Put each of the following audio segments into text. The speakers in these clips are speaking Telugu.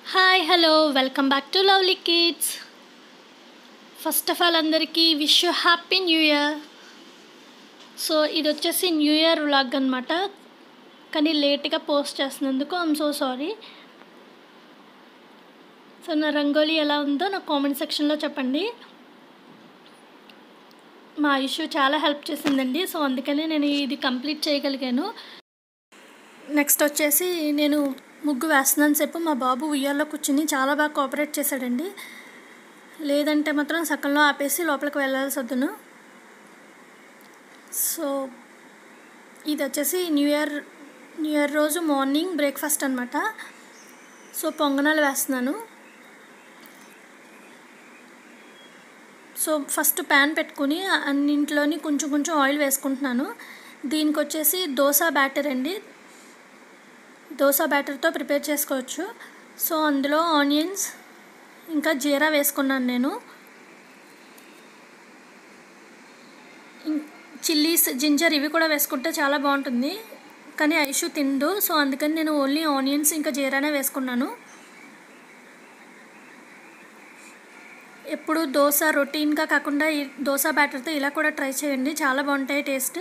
hi hello welcome back to lovely kids first of all అందరికీ wish you happy new year so ఇది వచ్చేసి న్యూ ఇయర్ వ్లాగ్ అనమాట కానీ లేట్గా పోస్ట్ చేస్తున్నందుకు ఐమ్ సో సారీ సో నా రంగోలీ ఎలా ఉందో నా కామెంట్ సెక్షన్లో చెప్పండి మా ఇష్యూ చాలా హెల్ప్ చేసిందండి సో అందుకనే నేను ఇది కంప్లీట్ చేయగలిగాను నెక్స్ట్ వచ్చేసి నేను ముగ్గు వేస్తున్నాను సేపు మా బాబు ఉయ్యాల్లో కూర్చుని చాలా బాగా కోఆపరేట్ చేశాడండి లేదంటే మాత్రం సకంలో ఆపేసి లోపలికి వెళ్ళాల్సి వద్దును సో ఇది వచ్చేసి న్యూ ఇయర్ న్యూ ఇయర్ రోజు మార్నింగ్ బ్రేక్ఫాస్ట్ అనమాట సో పొంగనాలు వేస్తున్నాను సో ఫస్ట్ ప్యాన్ పెట్టుకుని అన్నింట్లోని కొంచెం కొంచెం ఆయిల్ వేసుకుంటున్నాను దీనికి వచ్చేసి దోశ బ్యాటర్ అండి దోశ బ్యాటర్తో ప్రిపేర్ చేసుకోవచ్చు సో అందులో ఆనియన్స్ ఇంకా జీరా వేసుకున్నాను నేను చిల్లీస్ జింజర్ ఇవి కూడా వేసుకుంటే చాలా బాగుంటుంది కానీ ఐషు తిండు సో అందుకని నేను ఓన్లీ ఆనియన్స్ ఇంకా జీరానే వేసుకున్నాను ఎప్పుడు దోశ రొటీన్గా కాకుండా ఈ దోశ బ్యాటర్తో ఇలా కూడా ట్రై చేయండి చాలా బాగుంటాయి టేస్ట్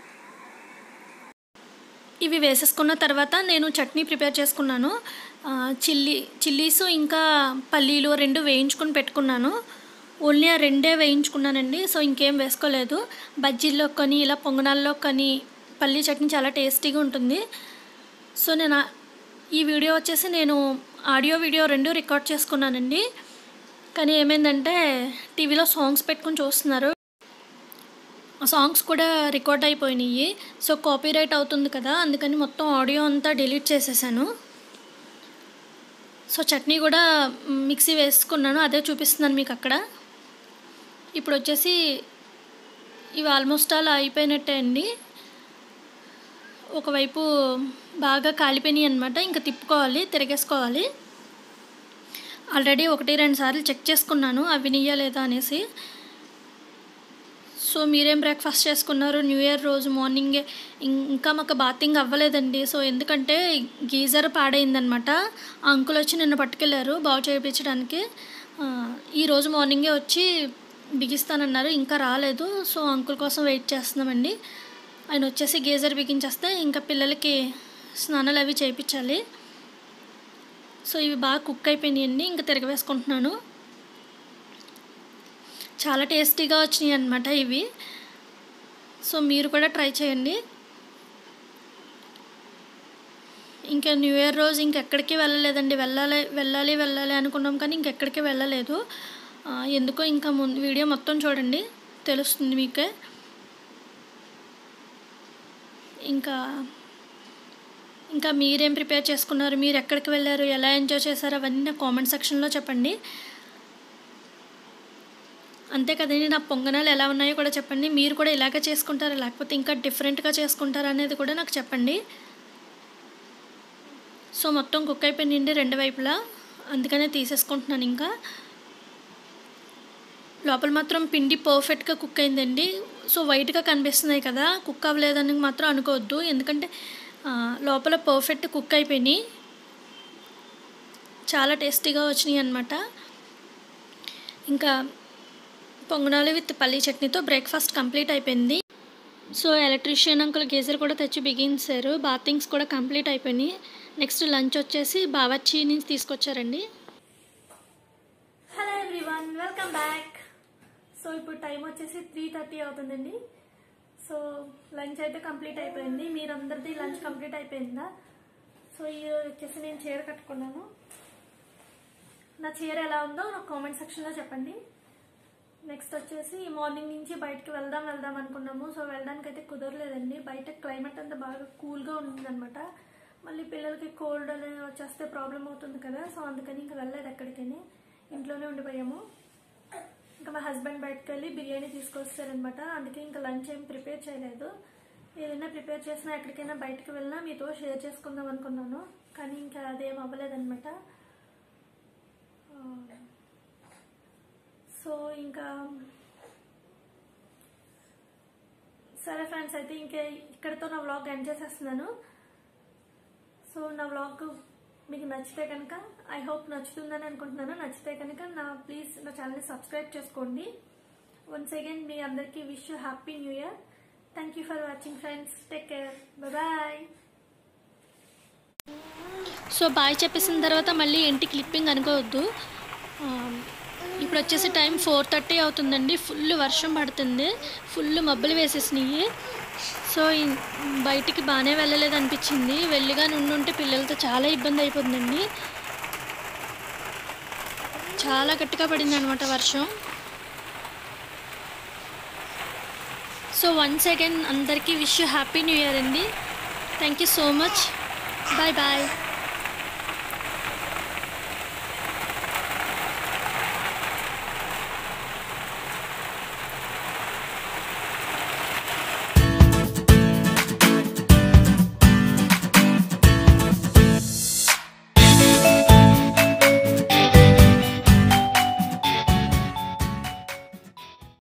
ఇవి వేసేసుకున్న తర్వాత నేను చట్నీ ప్రిపేర్ చేసుకున్నాను చిల్లీ చిల్లీస్ ఇంకా పల్లీలు రెండు వేయించుకుని పెట్టుకున్నాను ఓన్లీ ఆ రెండే వేయించుకున్నానండి సో ఇంకేం వేసుకోలేదు బజ్జీల్లో కానీ ఇలా పొంగనాల్లో కానీ పల్లీ చట్నీ చాలా టేస్టీగా ఉంటుంది సో నేను ఈ వీడియో వచ్చేసి నేను ఆడియో వీడియో రెండు రికార్డ్ చేసుకున్నానండి కానీ ఏమైందంటే టీవీలో సాంగ్స్ పెట్టుకుని చూస్తున్నారు ఆ సాంగ్స్ కూడా రికార్డ్ అయిపోయినాయి సో కాపీరైట్ అవుతుంది కదా అందుకని మొత్తం ఆడియో అంతా డిలీట్ చేసేసాను సో చట్నీ కూడా మిక్సీ వేసుకున్నాను అదే చూపిస్తున్నాను మీకు అక్కడ ఇప్పుడు వచ్చేసి ఇవి ఆల్మోస్ట్ అలా అయిపోయినట్టే అండి ఒకవైపు బాగా కాలిపోయినాయి అనమాట ఇంకా తిప్పుకోవాలి తిరిగేసుకోవాలి ఆల్రెడీ ఒకటి రెండు సార్లు చెక్ చేసుకున్నాను అవి నియ్య లేదా అనేసి సో మీరేం బ్రేక్ఫాస్ట్ చేసుకున్నారు న్యూ ఇయర్ రోజు మార్నింగే ఇంకా మాకు బాతింగ్ అవ్వలేదండి సో ఎందుకంటే గీజర్ పాడైందనమాట ఆ అంకుల్ వచ్చి నిన్న పట్టుకెళ్ళారు బాగు చేయించడానికి ఈరోజు మార్నింగే వచ్చి బిగిస్తానన్నారు ఇంకా రాలేదు సో అంకుల్ కోసం వెయిట్ చేస్తున్నామండి ఆయన వచ్చేసి గీజర్ బిగించేస్తే ఇంకా పిల్లలకి స్నానాలు అవి చేయించాలి సో ఇవి బాగా కుక్ అయిపోయినాయండి ఇంకా తిరగవేసుకుంటున్నాను చాలా టేస్టీగా వచ్చినాయి అనమాట ఇవి సో మీరు కూడా ట్రై చేయండి ఇంకా న్యూ ఇయర్ రోజు ఇంకెక్కడికి వెళ్ళలేదండి వెళ్ళాలి వెళ్ళాలి వెళ్ళాలి అనుకున్నాం కానీ ఇంకెక్కడికి వెళ్ళలేదు ఎందుకో ఇంకా ముందు వీడియో మొత్తం చూడండి తెలుస్తుంది మీకే ఇంకా ఇంకా మీరేం ప్రిపేర్ చేసుకున్నారు మీరు ఎక్కడికి వెళ్ళారు ఎలా ఎంజాయ్ చేశారు అవన్నీ నా కామెంట్ సెక్షన్లో చెప్పండి అంతే కదండి నా పొంగనాలు ఎలా ఉన్నాయో కూడా చెప్పండి మీరు కూడా ఇలాగే చేసుకుంటారా లేకపోతే ఇంకా డిఫరెంట్గా చేసుకుంటారా అనేది కూడా నాకు చెప్పండి సో మొత్తం కుక్ అయిపోయిందండి రెండు వైపులా అందుకనే తీసేసుకుంటున్నాను ఇంకా లోపల మాత్రం పిండి పర్ఫెక్ట్గా కుక్ అయిందండి సో వైట్గా కనిపిస్తున్నాయి కదా కుక్ అవ్వలేదని మాత్రం అనుకోవద్దు ఎందుకంటే లోపల పర్ఫెక్ట్ కుక్ అయిపోయినాయి చాలా టేస్టీగా వచ్చినాయి అనమాట ఇంకా పొంగనాలు విత్ పల్లీ చట్నీతో బ్రేక్ఫాస్ట్ కంప్లీట్ అయిపోయింది సో ఎలక్ట్రీషియన్ అంకుల్ గేజర్ కూడా తెచ్చి బిగించారు బాతింగ్స్ కూడా కంప్లీట్ అయిపోయినాయి నెక్స్ట్ లంచ్ వచ్చేసి బావచ్చి నుంచి తీసుకొచ్చారండి hello everyone welcome back so ఇప్పుడు టైం వచ్చేసి త్రీ థర్టీ అవుతుందండి సో లంచ్ అయితే కంప్లీట్ అయిపోయింది మీరందరిది లంచ్ కంప్లీట్ అయిపోయిందా సో ఈరోజు వచ్చేసి నేను చీర కట్టుకున్నాను నా చీర ఎలా ఉందో నాకు కామెంట్ సెక్షన్లో చెప్పండి నెక్స్ట్ వచ్చేసి మార్నింగ్ నుంచి బయటకు వెళ్దాం వెళ్దాం అనుకున్నాము సో వెళ్ళడానికి అయితే కుదరలేదండి బయట క్లైమేట్ అంతా బాగా కూల్గా ఉంటుందన్నమాట మళ్ళీ పిల్లలకి కోల్డ్ అనేది వచ్చేస్తే ప్రాబ్లం అవుతుంది కదా సో అందుకని ఇంకా వెళ్ళలేదు ఎక్కడికని ఇంట్లోనే ఉండిపోయాము ఇంకా మా హస్బెండ్ బయటకు వెళ్ళి బిర్యానీ తీసుకొస్తారనమాట అందుకే ఇంకా లంచ్ ఏం ప్రిపేర్ చేయలేదు ఏదైనా ప్రిపేర్ చేసినా ఎక్కడికైనా బయటకు వెళ్ళినా మీతో షేర్ చేసుకుందాం అనుకున్నాను కానీ ఇంకా అదేం అవ్వలేదన్నమాట సో ఇంకా సరే ఫ్రెండ్స్ అయితే ఇంకా ఇక్కడితో నా వ్లాగ్ ఎండ్ చేసేస్తున్నాను సో నా వ్లాగ్ మీకు నచ్చితే కనుక ఐ హోప్ నచ్చుతుందని అనుకుంటున్నాను నచ్చితే కనుక నా ప్లీజ్ నా ఛానల్ని సబ్స్క్రైబ్ చేసుకోండి వన్స్ అగైన్ మీ అందరికీ wish happy new year thank you for watching friends take care bye so bye చెప్పేసిన తర్వాత మళ్ళీ ఇంటి క్లిప్పింగ్ అనుకోవద్దు ఆ, ఇప్పుడు వచ్చేసి టైం ఫోర్ థర్టీ అవుతుందండి ఫుల్ వర్షం పడుతుంది ఫుల్ మబ్బులు వేసేసినాయి సో ఇన్- బయటికి బాగానే వెళ్ళలేదు అనిపించింది వెళ్ళిగా ఉంటే పిల్లలతో చాలా ఇబ్బంది అయిపోతుందండి చాలా గట్టిగా పడింది అనమాట వర్షం సో వన్స్ అగైన్ అందరికీ విష్ హ్యాపీ న్యూ ఇయర్ అండి thank you so much bye bye